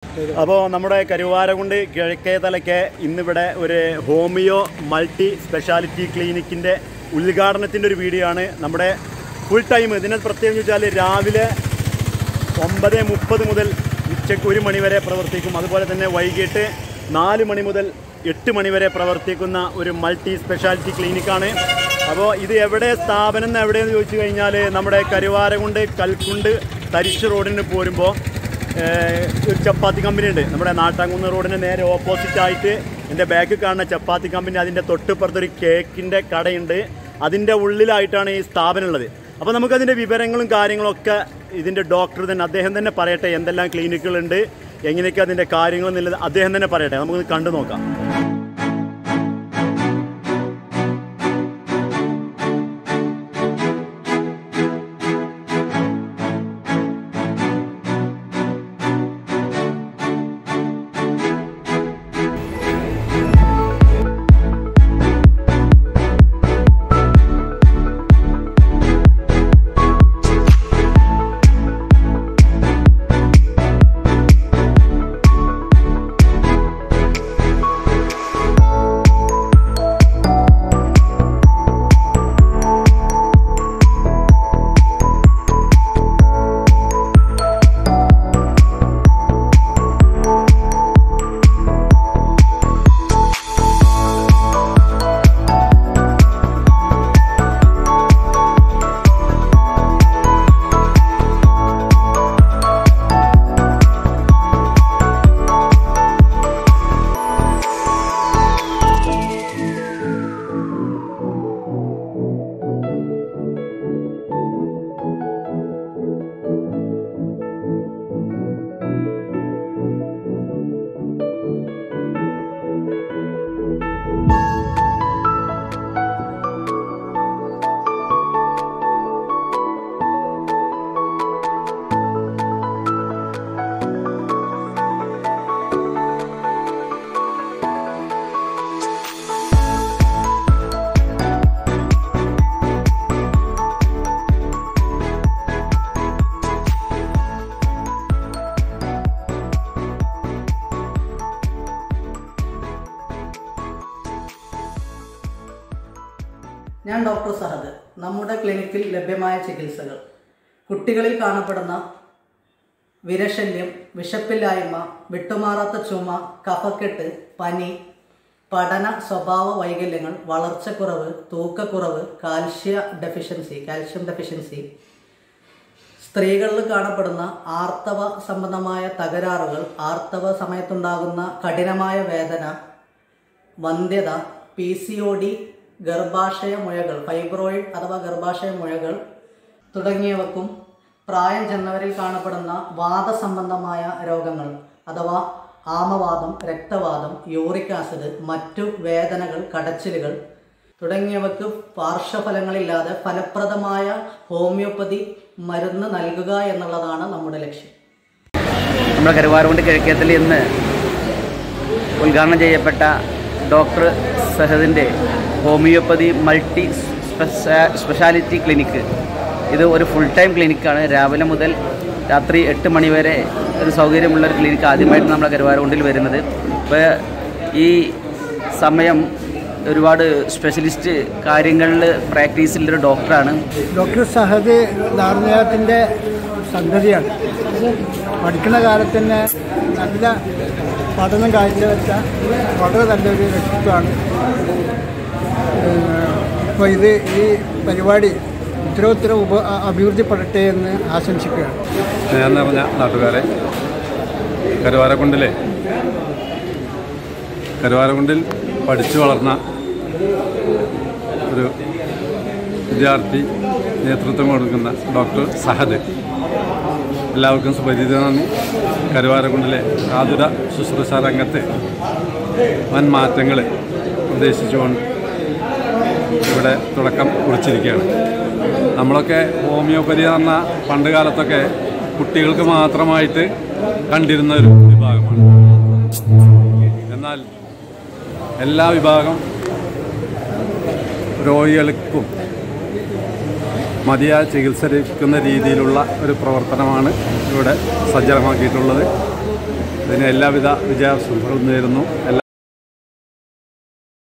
അപ്പോൾ നമ്മുടെ കരുവാരകുണ്ട് കിഴക്കേ തലയ്ക്ക് ഇന്നിവിടെ ഒരു ഹോമിയോ മൾട്ടി സ്പെഷ്യാലിറ്റി ക്ലിനിക്കിൻ്റെ ഉദ്ഘാടനത്തിൻ്റെ ഒരു വീഡിയോ ആണ് നമ്മുടെ ഫുൾ ടൈം ഇതിനെ പ്രത്യേകം വെച്ചാൽ രാവിലെ ഒമ്പത് മുപ്പത് മുതൽ ഉച്ചയ്ക്ക് ഒരു മണി വരെ പ്രവർത്തിക്കും അതുപോലെ തന്നെ വൈകിട്ട് നാല് മണി മുതൽ എട്ട് മണി വരെ പ്രവർത്തിക്കുന്ന ഒരു മൾട്ടി സ്പെഷ്യാലിറ്റി ക്ലിനിക്കാണ് അപ്പോൾ ഇത് എവിടെ സ്ഥാപനം എന്ന് എവിടെയെന്ന് ചോദിച്ചു കഴിഞ്ഞാൽ നമ്മുടെ കരുവാരകുണ്ട് കൽക്കുണ്ട് തരിശ് റോഡിന് പോരുമ്പോൾ ഏഹ്, ഒരു ചപ്പാത്തി കമ്പനി ഉണ്ട് നമ്മുടെ നാട്ടാങ്കുന്ന് റോഡിന് നേരെ ഓപ്പോസിറ്റ് ആയിട്ട് എൻ്റെ ബാക്കിൽ കാണുന്ന ചപ്പാത്തി കമ്പനി അതിൻ്റെ തൊട്ടിപ്പുറത്തൊരു കേക്കിൻ്റെ കടയുണ്ട് അതിൻ്റെ ഉള്ളിലായിട്ടാണ് ഈ സ്ഥാപനം ഉള്ളത് അപ്പോൾ നമുക്കതിൻ്റെ വിവരങ്ങളും കാര്യങ്ങളും ഒക്കെ ഇതിൻ്റെ ഡോക്ടർ തന്നെ അദ്ദേഹം തന്നെ പറയട്ടെ എന്തെല്ലാം ക്ലിനിക്കുകളുണ്ട് എങ്ങനെയൊക്കെ അതിൻ്റെ കാര്യങ്ങൾ എന്നുള്ളത് അദ്ദേഹം തന്നെ പറയട്ടെ നമുക്കൊന്ന് കണ്ടു നോക്കാം ഞാൻ ഡോക്ടർ സഹദ് നമ്മുടെ ക്ലിനിക്കിൽ ലഭ്യമായ ചികിത്സകൾ കുട്ടികളിൽ കാണപ്പെടുന്ന വിരശല്യം വിശപ്പില്ലായ്മ വിട്ടുമാറാത്ത ചുമ കഫക്കെട്ട് പനി പഠന സ്വഭാവ വൈകല്യങ്ങൾ വളർച്ചക്കുറവ് തൂക്കക്കുറവ് കാൽഷ്യ ഡെഫിഷ്യൻസി കാൽഷ്യം ഡെഫിഷ്യൻസി സ്ത്രീകളിൽ കാണപ്പെടുന്ന ആർത്തവ സംബന്ധമായ തകരാറുകൾ ആർത്തവ സമയത്തുണ്ടാകുന്ന കഠിനമായ വേദന വന്ധ്യത പി സി ഒ ഡി ഗർഭാശയ മുഴകൾ ഫൈബ്രോയിഡ് അഥവാ ഗർഭാശയ മുഴകൾ തുടങ്ങിയവക്കും പ്രായം ചെന്നവരിൽ കാണപ്പെടുന്ന വാദസംബന്ധമായ രോഗങ്ങൾ അഥവാ ആമവാദം രക്തവാദം യൂറിക് ആസിഡ് മറ്റു വേദനകൾ കടച്ചിലുകൾ തുടങ്ങിയവക്ക് പാർശ്വഫലങ്ങളില്ലാതെ ഫലപ്രദമായ ഹോമിയോപ്പതി മരുന്ന് നൽകുക എന്നുള്ളതാണ് നമ്മുടെ ലക്ഷ്യം നമ്മുടെ കരുവാറുകൊണ്ട് കിഴക്കേത്തിൽ ഇന്ന് ഉദ്ഘാടനം ചെയ്യപ്പെട്ട ഡോക്ടർ സഹദിൻ്റെ ഹോമിയോപ്പതി മൾട്ടി സ്പെഷ്യ- സ്പെഷ്യാലിറ്റി ക്ലിനിക്ക് ഇത് ഒരു ഫുൾ ടൈം ക്ലിനിക്കാണ് രാവിലെ മുതൽ രാത്രി എട്ട് മണി വരെ ഒരു സൗകര്യമുള്ള ഒരു ക്ലിനിക്ക് ആദ്യമായിട്ട് നമ്മുടെ കരുവാറുകൊണ്ടിൽ വരുന്നത് ഇപ്പോൾ ഈ സമയം ഒരുപാട് സ്പെഷ്യലിസ്റ്റ് കാര്യങ്ങളിൽ പ്രാക്ടീസിലൊരു ഡോക്ടറാണ് ഡോക്ടർ സഹദ് ധാർമ്മികത്തിൻ്റെ സന്തതിയാണ് പഠിക്കുന്ന കാലത്ത് തന്നെ നല്ല പഠനം കാഴ്ചവെച്ച വളരെ നല്ലൊരു വ്യക്തിത്വമാണ് അപ്പോൾ ഇത് ഈ പരിപാടി ഉത്തരോത്തരം ഉപ അഭിവൃദ്ധിപ്പെടട്ടെ എന്ന് ആശംസിക്കുകയാണ് സ്നേഹം നിറഞ്ഞ നാട്ടുകാരെ കരുവാരക്കുണ്ടിലെ കരുവാരക്കുണ്ടിൽ പഠിച്ചു വളർന്ന ഒരു വിദ്യാർത്ഥി നേതൃത്വം കൊടുക്കുന്ന ഡോക്ടർ സഹദ് എല്ലാവർക്കും സുപരിചിതനാണ് കരുവാരക്കുണ്ടിലെ ആതുര ശുശ്രൂഷ രംഗത്ത് വൻ മാറ്റങ്ങൾ പ്രതീക്ഷിച്ചുകൊണ്ട് ഇവിടെ തുടക്കം കുറിച്ചിരിക്കുകയാണ് നമ്മളൊക്കെ ഹോമിയോപ്പതി എന്ന് പറഞ്ഞ പണ്ട് കാലത്തൊക്കെ കുട്ടികൾക്ക് മാത്രമായിട്ട് കണ്ടിരുന്ന ഒരു വിഭാഗമാണ് എന്നാൽ എല്ലാ വിഭാഗം രോഗികൾക്കും മതിയായ ചികിത്സ ലഭിക്കുന്ന രീതിയിലുള്ള ഒരു പ്രവർത്തനമാണ് ഇവിടെ സജ്ജമാക്കിയിട്ടുള്ളത് ഇതിന് എല്ലാവിധ വിജയാശംസകളും നേരുന്നു എല്ലാ